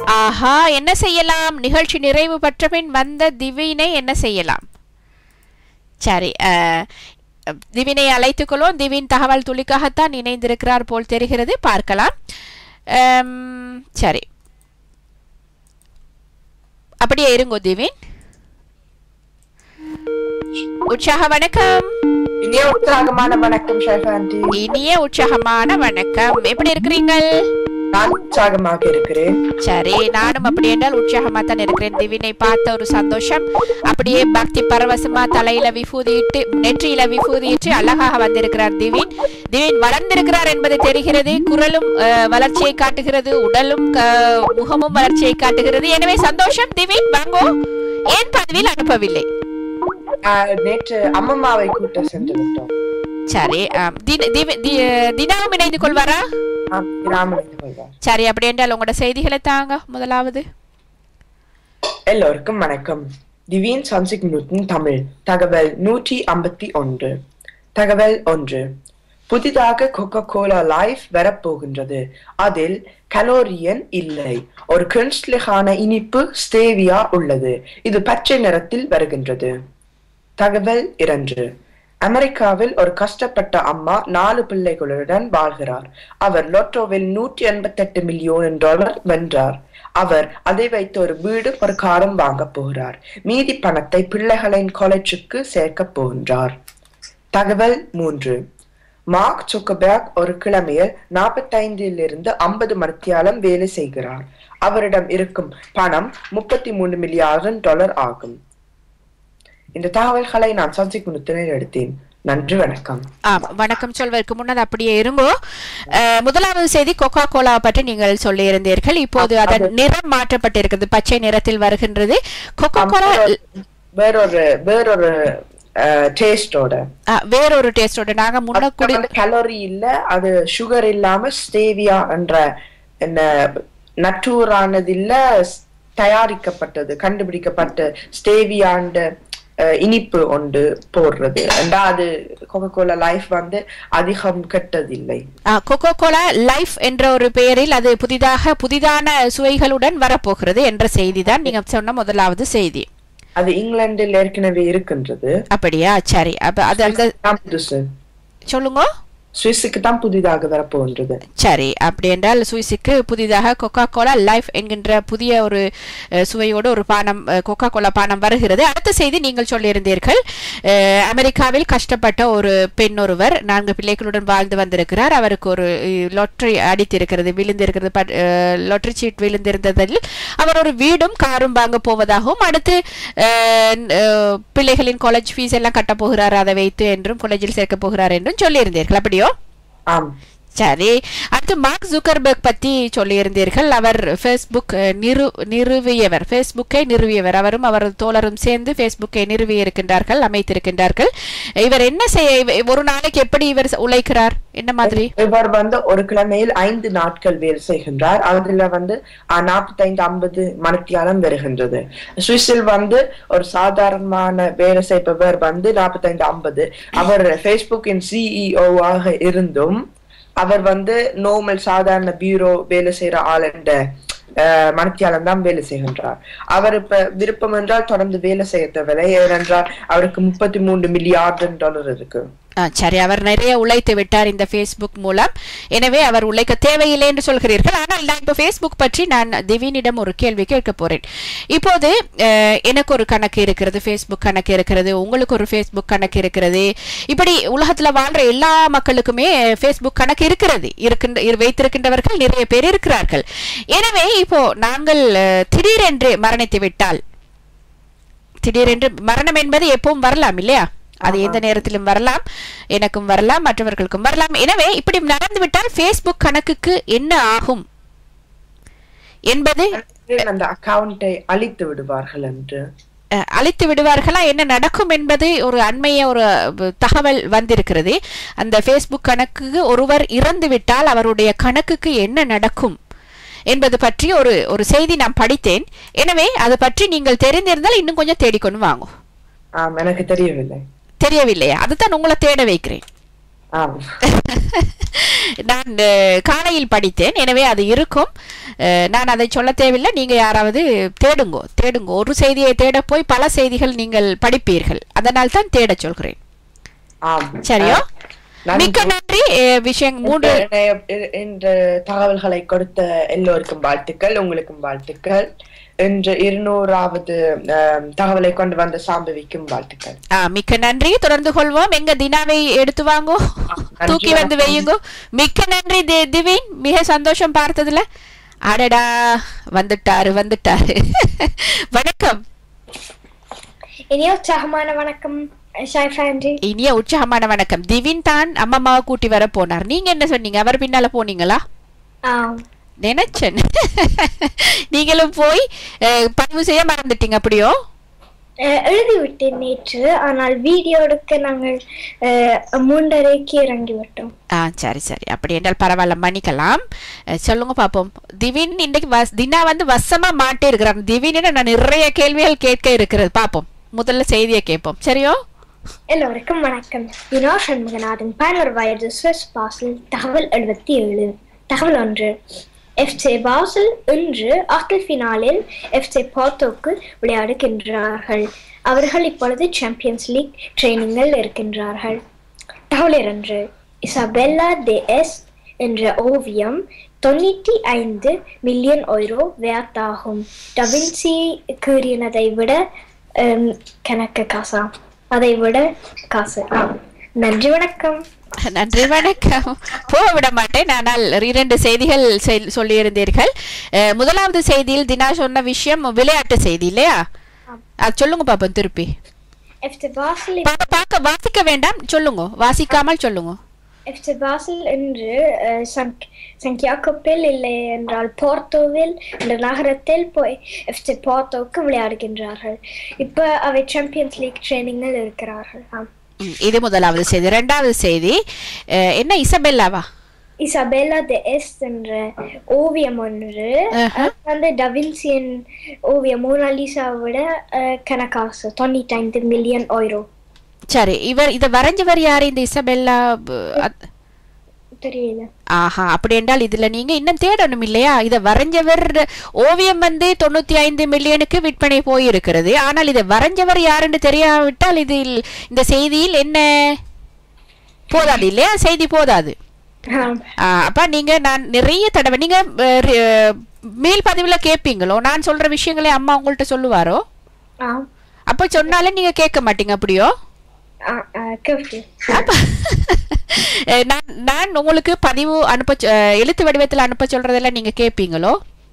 ஆஹா என்ன செய்யலாம் நிகழ்ச்சி நிறைவு பெற்ற பின் வந்த திவினை என்ன செய்யலாம் சரி அஹ், திவினை அழைத்துக் கொள்வோம் திவின் தகவல் துளிக்காகத்தான் இணைந்திருக்கிறார் போல் தெரிகிறது பார்க்கலாம் அம், சரி அப்படியே இருங்கோ திவின் உற்சாக வணக்கம் இனிய உற்சாகமான வணக்கம் ஷேஃப் ஆண்டி இனிய உற்சாகமான வணக்கம் எப்படி இருக்கிறீங்கள் நான் உற்சாகமாக இருக்கிறேன் சரி நானும் அப்படி என்றால் உற்சாகமா தான் இருக்கிறேன் திவினை பார்த்த ஒரு சந்தோஷம் அப்படியே பக்தி பரவசமா தலையில விபூதியிட்டு நெற்றியில விபூதியிட்டு அழகாக வந்திருக்கிறார் திவின் திவின் வளர்ந்திருக்கிறார் என்பது தெரிகிறது குரலும் அஹ், வளர்ச்சியை காட்டுகிறது உடலும் க- முகமும் வளர்ச்சியை காட்டுகிறது எனவே சந்தோஷம் திவின் வாங்கோ ஏன் பதவியில் அனுப்பவில்லை ஆஹ், நேற்று அம்மம்மாவை கூட்ட சென்று விட்டோம் சரி ஆம். தின- திவி- தி- தினமும் இணைந்து கொள்வாரா ஆம், ராமலிங்க கொள்வார் சரி அப்படி என்றால் உங்களோட செய்திகளை தாங்க முதலாவது எல்லோருக்கும் வணக்கம் திவீன் சன்சிக் மினிட்டன் தமிழ் தகவல் நூற்றி ஐம்பத்தி ஒன்று தகவல் ஒன்று புதிதாக கொக்கோ கோலா லைஃப் வரப்போகின்றது அதில் கலோரியன் இல்லை ஒரு künstlichயான இனிப்பு ஸ்டேவியா உள்ளது இது பச்சை நிறத்தில் வருகின்றது தகவல் இரண்டு அமெரிக்காவில் ஒரு கஷ்டப்பட்ட அம்மா நாலு பிள்ளைகளுடன் வாழ்கிறார் அவர் லோட்டோவில் நூற்றி எண்பத்தெட்டு மில்லியன் டாலர் வென்றார் அவர் அதை வைத்து ஒரு வீடு ஒரு காரம் வாங்க போகிறார் மீதி பணத்தை பிள்ளைகளின் காலேஜுக்கு சேர்க்க போகின்றார் தகவல் மூன்று மார்க் சுக்கபேர்க் ஒரு கிழமையில் நாற்பத்தைந்திலிருந்து ஐம்பது மணித்தியாலம் வேலை செய்கிறார் அவரிடம் இருக்கும் பணம் முப்பத்தி மூணு மில்லியன் டாலர் ஆகும் இந்த தகவல்களை நான் சன்சிக் முனுத்தினர் எடுத்தேன் நன்றி வணக்கம் ஆம் வணக்கம் சொல்வதற்கு முன்னது அப்படியே இருங்கோ அஹ், முதலாவது செய்தி கொக்கா கோலா பற்றி நீங்கள் சொல்லியிருந்தீர்கள் இப்போது அதன் நிறம் மாற்றப்பட்டிருக்கிறது பச்சை நிறத்தில் வருகின்றது கொக்கோ கோலா வேறொரு வேறொரு டேஸ்டோட வேறொரு டேஸ்டோட நாங்க முன்ன குடி கலோரி இல்ல அது சுகர் இல்லாம ஸ்டேவியா என்ற என்ன நட்டூரானது இல்ல ஸ்- தயாரிக்கப்பட்டது கண்டுபிடிக்கப்பட்ட ஸ்டேவியாண்ட அஹ், இனிப்பு ஒன்று போடுறது அண்டா அது கொக்கோ கோலா லைஃப் வந்து அதிகம் கெட்டதில்லை கொக்கோ கோலா லைஃப் என்ற ஒரு பெயரில் அது புதிதாக புதிதான சுவைகளுடன் வரப்போகிறது என்ற செய்தி தான் நீங்க சொன்ன முதலாவது செய்தி அது இங்கிலாந்தில் ஏற்கனவே இருக்கின்றது அப்படியா சரி அப்ப அது அந்த தான் புதுசு சொல்லுங்க சுவிஸுக்கு தான் புதிதாக வரப்போகின்றது சரி அப்படி என்றால் சுவிஸுக்கு புதிதாக கொக்கா கோலா லைஃப் என்கின்ற புதிய ஒரு அஹ், சுவையோடு ஒரு பானம் கொக்கா கோலா பானம் வருகிறது அடுத்த செய்தி நீங்கள் சொல்லியிருந்தீர்கள் அஹ், அமெரிக்காவில் கஷ்டப்பட்ட ஒரு பெண் ஒருவர் நான்கு பிள்ளைகளுடன் வாழ்ந்து வந்திருக்கிறார் அவருக்கு ஒரு லொட்டரி அடித்திருக்கிறது விழுந்திருக்கிறது பட்- அஹ், லொட்டரி சீட் விழுந்திருந்ததில் அவர் ஒரு வீடும் காரும் வாங்க போவதாகவும் அடுத்து அஹ், அஹ், பிள்ளைகளின் காலேஜ் ஃபீஸ் எல்லாம் கட்ட போகிறார் அதை வைத்து என்றும் காலேஜில் சேர்க்க போகிறார் என்றும் சொல்லியிருந்தீர்கள் அப்படியோ ஆம் சரி அடுத்து மார்க் ஜுக்கர்பர்க் பத்தி சொல்லியிருந்தீர்கள் அவர் ஃபேஸ்புக் அஹ், நிறு நிறுவியவர் ஃபேஸ்புக்கை நிறுவியவர் அவரும் அவர் தோழரும் சேர்ந்து ஃபேஸ்புக்கை நிறுவி இருக்கின்றார்கள் அமைத்திருக்கின்றார்கள் இவர் என்ன செய்ய இவ- ஒரு நாளைக்கு எப்படி இவர் உழைக்கிறார் என்ன மாதிரி இவர் வந்து ஒரு கிழமையில் ஐந்து நாட்கள் வேலை செய்கின்றார் அதுல வந்து நாற்பத்தைந்து ஐம்பது மணித்தியாலம் வருகின்றது சுவிஸில் வந்து ஒரு சாதாரணமான வேலை செய்பவர் வந்து நாற்பத்தைந்து ஐம்பது அவர் ஃபேஸ்புக்கின் சிஇஓவாக இருந்தும் அவர் வந்து நார்மல் சாதாரண பியூரோ வேலை செய்யற ஆள் என்ற மனத்தியாலம் தான் வேலை செய்கின்றார் அவர் இப்ப விருப்பம் என்றால் தொடர்ந்து வேலை செய்ய தேவையில்லை ஏனென்றால் அவருக்கு முப்பத்தி மூன்று மில்லியார்டன் டாலர் இருக்கு ஆ, சரி அவர் நிறைய உழைத்து விட்டார் இந்த ஃபேஸ்புக் மூலம் எனவே அவர் உழைக்க தேவையில்லை என்று சொல்கிறீர்கள் ஆனால் நான் இப்போ ஃபேஸ்புக் பற்றி நான் திவினிடம் ஒரு கேள்வி கேட்க போறேன் இப்போது அஹ், எனக்கு ஒரு கணக்கு இருக்கிறது ஃபேஸ்புக் கணக்கு இருக்கிறது உங்களுக்கு ஒரு ஃபேஸ்புக் கணக்கு இருக்கிறது இப்படி உலகத்துல வாழ்ற எல்லா மக்களுக்குமே ஃபேஸ்புக் கணக்கு இருக்கிறது இருக்கின்ற இரு- வைத்திருக்கின்றவர்கள் நிறைய பேர் இருக்கிறார்கள் எனவே இப்போ நாங்கள் அஹ், திடீரென்று மரணித்து விட்டால் திடீரென்று மரணம் என்பது எப்பவும் வரலாம் இல்லையா அது எந்த நேரத்திலும் வரலாம் எனக்கும் வரலாம் மற்றவர்களுக்கும் வரலாம் எனவே இப்படி நடந்துவிட்டால் ஃபேஸ்புக் கணக்குக்கு என்ன ஆகும் என்பது அந்த அக்கவுண்டை அழித்து விடுவார்கள் என்று அஹ், அழித்து விடுவார்களா என்ன நடக்கும் என்பது ஒரு அண்மைய ஒரு அஹ், தகவல் வந்திருக்கிறது அந்த ஃபேஸ்புக் கணக்குக்கு ஒருவர் இறந்து விட்டால் அவருடைய கணக்குக்கு என்ன நடக்கும் என்பது பற்றி ஒரு ஒரு செய்தி நான் படித்தேன் எனவே அது பற்றி நீங்கள் தெரிந்திருந்தால் இன்னும் கொஞ்சம் தேடிக்கொண்டு வாங்க ஆம் எனக்கு தெரியவில்லை தெரியவில்லையா அதுதான் உங்களை தேட வைக்கிறேன் ஆம் நான் அஹ், காலையில் படித்தேன் எனவே அது இருக்கும் அஹ், நான் அதை சொல்ல தேவையில்லை நீங்க யாராவது தேடுங்கோ தேடுங்கோ ஒரு செய்தியை தேட போய் பல செய்திகள் நீங்கள் படிப்பீர்கள் அதனால் தான் தேடச் சொல்கிறேன் ஆம் சரியோ நன்றி. மிக்க நன்றி அஹ், விஷயம் மூன்று இந்த- இந்த- இந்த தகவல்களை கொடுத்த எல்லோருக்கும் வாழ்த்துக்கள் உங்களுக்கும் வாழ்த்துக்கள் இன்று இருநூறாவது ஆம், தகவலை கொண்டு வந்த சாம்பவிக்கும் வாழ்த்துக்கள் ஆ, மிக்க நன்றி தொடர்ந்து கொள்வோம் எங்க தினாவை எடுத்து வாங்கோ நன்றி, தூக்கி வந்து வணக்கம். வையுங்கோ மிக்க நன்றி தி- திவின் மிக சந்தோஷம் பார்த்ததுல அடடா வந்துட்டாரு வந்துட்டாரு வணக்கம் இனிய உற்சாகமான வணக்கம் ஷாய்ஃபா ஆண்டி இனிய உற்சாகமான வணக்கம் திவின் தான் அம்மம்மாவை கூட்டி வர போனார் நீங்க என்ன சொன்னீங்க அவர் பின்னால போனீங்களா ஆம் நினைச்சேன் நீங்களும் போய் அஹ், பதிவு செய்ய மறந்துட்டீங்க அப்படியோ அஹ், எழுதிவிட்டேன் நேற்று ஆனால் வீடியோ எடுக்க நாங்கள் அஹ், மூன்றரைக்கு இறங்கிவிட்டோம் ஆ சரி சரி அப்படி என்றால் பரவாயில்ல மன்னிக்கலாம் அஹ், சொல்லுங்க பாப்போம் திவின் இன்னைக்கு வஸ் தினா வந்து வசமா மாட்டே இருக்கிறார் திவினிட நான் நிறைய கேள்விகள் கேட்க இருக்கிறது பாப்போம் முதல்ல செய்தியை கேட்போம் சரியோ எல்லோருக்கும் வணக்கம் வினோ சண்முகநாதன் பதினோரு வயது சுவிஸ் பாசில் தகவல் எழுபத்தி ஏழு தகவல் ஒன்று எஃப்சே பாசில் இன்று ஆக்டல் ஃபினாலில் எஃப்சே போர்த்தோக்கு விளையாடுகின்றார்கள் அவர்கள் இப்பொழுது சாம்பியன்ஸ் லீக் ட்ரைனிங்கில் இருக்கின்றார்கள் தகவல் இரண்டு இசபெல்லா தே எஸ் என்ற ஓவியம் தொண்ணூற்றி ஐந்து மில்லியன் ஒய்ரோ வேர்த்தாகும் டவின்சி கூறினதை விட ஹம், கணக்கு காசா அதை விட காசு ஆம். நன்றி வணக்கம் நன்றி வணக்கம் போக விட மாட்டேன் ஆனால் இரண்டு செய்திகள் செல்- சொல்லியிருந்தீர்கள் அஹ், முதலாவது செய்தியில் தினா சொன்ன விஷயம் விளையாட்டு செய்தி இல்லையா அது சொல்லுங்க பாப்போம் திருப்பி எஃப்டி பாசில் பாப்பா, பார்க்க வாசிக்க வேண்டாம் சொல்லுங்க வாசிக்காமல் சொல்லுங்க எஃப்டி பாசில் இன்று அஹ், சங்க்- சங்கியாக்கோப்பில் இல்லை என்றால் போர்த்தோவில் என்ற நகரத்தில் போய் எஃப்டி போர்த்தோவுக்கு விளையாடுகின்றார்கள் இப்ப அவை சாம்பியன்ஸ் லீக் ட்ரைனிங்கில் இருக்கிறார்கள் ஆம் ம், இது முதலாவது செய்தி இரண்டாவது செய்தி அஹ், என்ன இசபெல்லாவா இசபெல்லா தி எஸ் என்ற ஓவியம் ஒன்று அது வந்து டவின்சியின் ஓவியம் மோனாலிசாவை விட அஹ், கணக்காசு தொண்ணூற்றி ஐந்து மில்லியன் ஒய்ரோ சரி இவர் இதை வரைஞ்சவர் யாரு இந்த இசபெல்லா ப- அத்- தெரியல ஆஹா அப்படி என்றால் இதுல நீங்க இன்னும் தேடணும் இல்லையா இதை வரைஞ்சவர் ஓவியம் வந்து தொண்ணூத்தி ஐந்து மில்லியனுக்கு விற்பனை போயிருக்கிறது ஆனால் இதை வரைஞ்சவர் யாருன்னு தெரியாவிட்டால் இதில் இந்த செய்தியில் என்ன போதாது இல்லையா செய்தி போதாது ஆம். ஆ, அப்ப நீங்க நான் நிறைய தடவை நீங்க அஹ், ரி- மேல் பதிவுல கேட்பீங்களோ நான் சொல்ற விஷயங்களை அம்மா உங்கள்ட்ட சொல்லுவாரோ ஆம். அப்ப சொன்னாலும் நீங்க கேட்க மாட்டீங்க அப்படியோ ஆ, ஆ, கேட்டு. அப்ப அஹ், நான் நான் உங்களுக்கு பதிவு அனுப்ப சொ- அஹ், எழுத்து வடிவத்தில் அனுப்ப சொல்றதெல்லாம் நீங்க கேட்பீங்களோ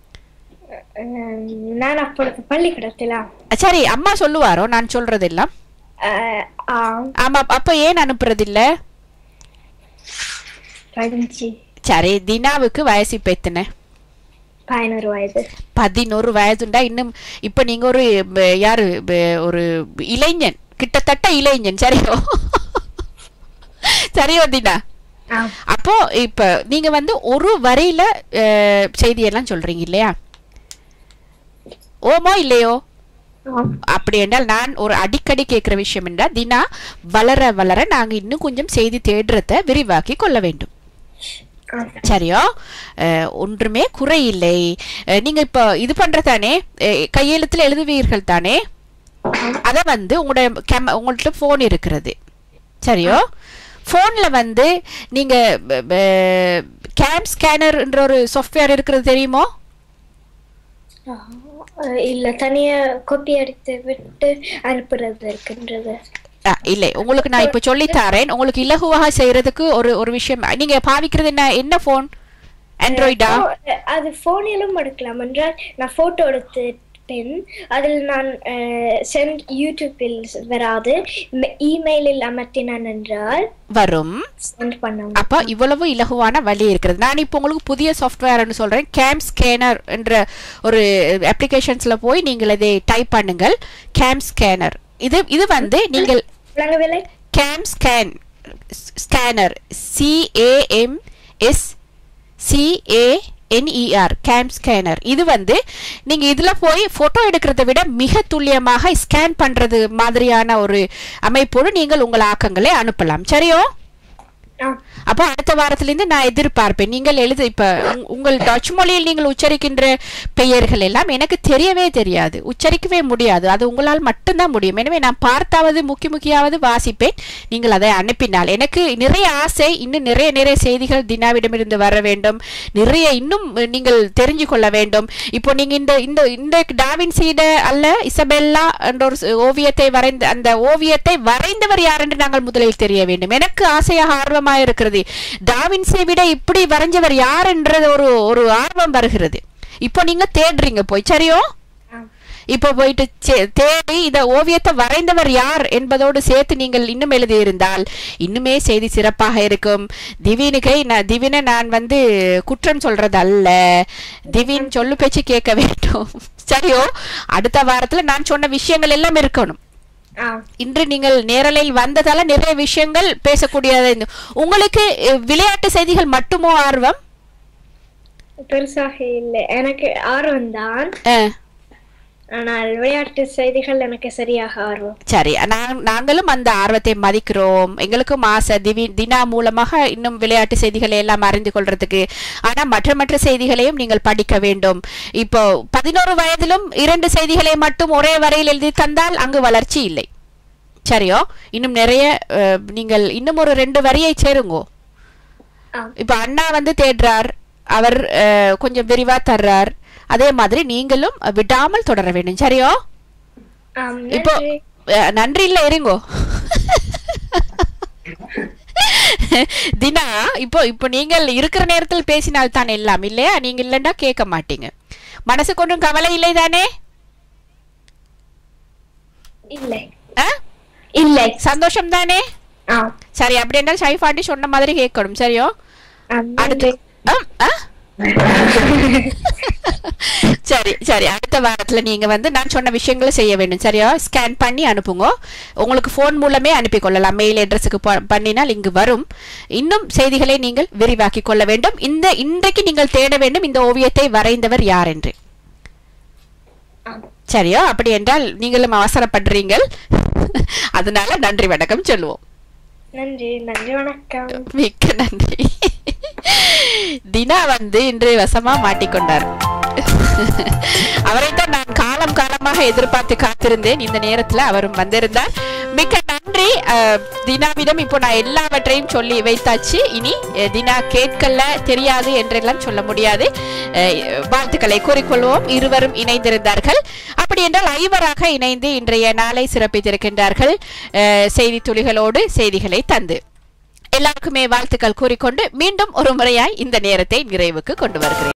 உம், நான் அப்பொழுது பள்ளிக்கூடத்திலா அஹ், சரி அம்மா சொல்லுவாரோ நான் சொல்றதெல்லாம் அஹ், ஆம் ஆமா அப்ப ஏன் அனுப்புறது இல்ல பதினஞ்சு சரி தினாவுக்கு வயசு இப்ப எத்தனை பதினோரு வயது பதினோரு வயதுண்டா இன்னும் இப்ப நீங்க ஒரு ப- யாரு ப- ஒரு இளைஞன் கிட்டத்தட்ட இளைஞன் சரியோ சரியோ தினா ஆம். அப்போ இப்ப நீங்க வந்து ஒரு வரியில அஹ், செய்தியெல்லாம் சொல்றீங்க இல்லையா ஓமோ இல்லையோ ஆம். அப்படி என்றால் நான் ஒரு அடிக்கடி கேட்கிற விஷயம் என்றால் தினா வளர வளர நாங்க இன்னும் கொஞ்சம் செய்தி தேடுறத விரிவாக்கி கொள்ள வேண்டும் ஆம். சரியோ அஹ், ஒன்றுமே குறையில்லை அஹ், நீங்க இப்போ இது பண்றதானே அஹ், கையெழுத்துல எழுதுவீர்கள் தானே அத வந்து உங்களோட கேம உங்கள்ட்ட ஃபோன் இருக்கிறது சரியோ ஃபோன்ல வந்து நீங்க கேம் ஸ்கேனர்ன்ற ஒரு சாஃப்ட்வேர் இருக்கிறது தெரியுமோ அஹ், இல்ல தனியா கொப்பி அடித்து விட்டு அனுப்புறது இருக்கின்றது ஆ, இல்லை உங்களுக்கு நான் இப்ப சொல்லி தரேன் உங்களுக்கு இலகுவாக செய்யறதுக்கு ஒரு ஒரு விஷயம் நீங்க பாவிக்கிறது என்ன என்ன ஃபோன் ஆண்ட்ராய்டா ஃபோ- அது போனிலும் எடுக்கலாம் என்றால் நான் போட்டோ எடுத்து பின் அதில் நான் சென்ட் யூடியூப்பில் வராது இமெயிலில் அமர்த்தினான் என்றால் வரும் சென்ட் பண்ண அப்ப இவ்வளவு இலகுவான வழி இருக்கிறது நான் இப்போ உங்களுக்கு புதிய சாஃப்ட்வேர்னு சொல்றேன் கேம் ஸ்கேனர் என்ற ஒரு அப்ளிகேஷன்ஸ்ல போய் நீங்கள் இதை டைப் பண்ணுங்கள் கேம் ஸ்கேனர் இது இது வந்து நீங்கள் விளங்கவில்லை cam scan scanner C A M S C A N E R CamScanner இது வந்து நீங்க இதுல போய் போட்டோ எடுக்கிறத விட மிக துல்லியமாக ஸ்கேன் பண்றது மாதிரியான ஒரு அமைப்போடு நீங்கள் உங்கள் ஆக்கங்களை அனுப்பலாம் சரியோ ஆ அப்போ அடுத்த வாரத்திலிருந்து நான் எதிர்பார்ப்பேன் நீங்கள் எழுது இப்ப உங்- உங்கள் டச் மொழியில் நீங்கள் உச்சரிக்கின்ற பெயர்கள் எல்லாம் எனக்கு தெரியவே தெரியாது உச்சரிக்கவே முடியாது அது உங்களால் மட்டும்தான் முடியும் எனவே நான் பார்த்தாவது முக்கிய முக்கியாவது வாசிப்பேன் நீங்கள் அதை அனுப்பினால் எனக்கு நிறைய ஆசை இன்னும் நிறைய நிறைய செய்திகள் தினாவிடமிருந்து வர வேண்டும் நிறைய இன்னும் நீங்கள் தெரிஞ்சு கொள்ள வேண்டும் இப்போ நீங்க இந்த இந்த இந்த டாவின் சீட அல்ல இசபெல்லா என்ற ஒரு ஸ்- ஓவியத்தை வரைந்த அந்த ஓவியத்தை வரைந்தவர் யார் என்று நாங்கள் முதலில் தெரிய வேண்டும் எனக்கு ஆசையாக ஆர்வமாக இருக்கிறது டாவின்ஸை விட இப்படி வரைஞ்சவர் யார் என்றது ஒரு ஒரு ஆர்வம் வருகிறது இப்போ நீங்க தேடுறீங்க போய் சரியோ ஆ இப்போ போயிட்டு சே- தேடி இந்த ஓவியத்தை வரைந்தவர் யார் என்பதோடு சேர்த்து நீங்கள் இன்னும் எழுதியிருந்தால் இன்னுமே செய்தி சிறப்பாக இருக்கும் திவீனுக்கை நான் திவினை நான் வந்து குற்றம் சொல்றது அல்ல திவின் சொல்லு பேச்சு கேட்க வேண்டும் சரியோ அடுத்த வாரத்துல நான் சொன்ன விஷயங்கள் எல்லாம் இருக்கணும் ஆ இன்று நீங்கள் நேரலையில் வந்ததால நிறைய விஷயங்கள் பேசக்கூடியது இந்த- உங்களுக்கு அஹ், விளையாட்டு செய்திகள் மட்டுமோ ஆர்வம் பெருசாக இல்லை எனக்கு ஆர்வம் தான் அஹ், ஆனால் விளையாட்டு செய்திகள் எனக்கு சரியாக ஆர்வம் சரி நான் நாங்களும் அந்த ஆர்வத்தை மதிக்கிறோம் எங்களுக்கும் ஆசை திவி தினா மூலமாக இன்னும் விளையாட்டு செய்திகளை எல்லாம் அறிந்து கொள்றதுக்கு ஆனா மற்ற மற்ற செய்திகளையும் நீங்கள் படிக்க வேண்டும் இப்போ பதினோரு வயதிலும் இரண்டு செய்திகளை மட்டும் ஒரே வரையில் எழுதி தந்தால் அங்கு வளர்ச்சி இல்லை சரியோ இன்னும் நிறைய அஹ், நீங்கள் இன்னும் ஒரு ரெண்டு வரியை சேருங்கோ ஆ இப்போ அண்ணா வந்து தேடுறார் அவர் அஹ், கொஞ்சம் விரிவா தர்றார் அதே மாதிரி நீங்களும் விடாமல் தொடர வேண்டும் சரியோ ஆம் இப்போ நன்றி அஹ், நன்றி இல்ல இருங்கோ தினா இப்போ இப்போ நீங்கள் இருக்கிற நேரத்தில் பேசினால் தான் எல்லாம் இல்லையா நீங்க இல்லைன்னா கேட்க மாட்டீங்க மனசுக்கு ஒன்றும் கவலை இல்லை தானே இல்லை ஆ? இல்லை சந்தோஷம் தானே ஆ சரி அப்படி என்ன ஷைஃபாண்டி சொன்ன மாதிரி கேட்கணும் சரியோ ஆம் அடுத்து நன்றி ஆம், ஆ? சரி சரி அடுத்த வாரத்துல நீங்க வந்து நான் சொன்ன விஷயங்களை செய்ய வேண்டும் சரியா ஸ்கேன் பண்ணி அனுப்புங்க உங்களுக்கு ஃபோன் மூலமே அனுப்பி கொள்ளலாம் மெயில் அட்ரஸுக்கு பண்ணினால் இங்கு வரும் இன்னும் செய்திகளை நீங்கள் விரிவாக்கி கொள்ள வேண்டும் இந்த இன்றைக்கு நீங்கள் தேட வேண்டும் இந்த ஓவியத்தை வரைந்தவர் யார் என்று ஆம் சரியா அப்படி என்றால் நீங்களும் அவசரப்படுறீங்கள் அதனால நன்றி வணக்கம் சொல்லுவோம் நன்றி நன்றி வணக்கம் மிக்க நன்றி தினா வந்து இன்று வசமா மாட்டிக்கொண்டார் அவரைத்தான் நான் காலம் காலமாக எதிர்பார்த்து காத்திருந்தேன் இந்த நேரத்துல அவரும் வந்திருந்தார் மிக்க நன்றி அஹ், தினாவிடம் இப்போ நான் எல்லாவற்றையும் சொல்லி வைத்தாச்சு இனி அஹ், தினா கேட்கல தெரியாது என்றெல்லாம் சொல்ல முடியாது அஹ், வாழ்த்துக்களை கூறிக்கொள்வோம் இருவரும் இணைந்திருந்தார்கள் அப்படி என்றால் ஐவராக இணைந்து இன்றைய நாளை சிறப்பித்திருக்கின்றார்கள் அஹ், செய்தி துளிகளோடு செய்திகளை தந்து எல்லாருக்குமே வாழ்த்துக்கள் கூறிக்கொண்டு மீண்டும் ஒரு முறையாய் இந்த நேரத்தை நிறைவுக்கு கொண்டு வருகிறேன்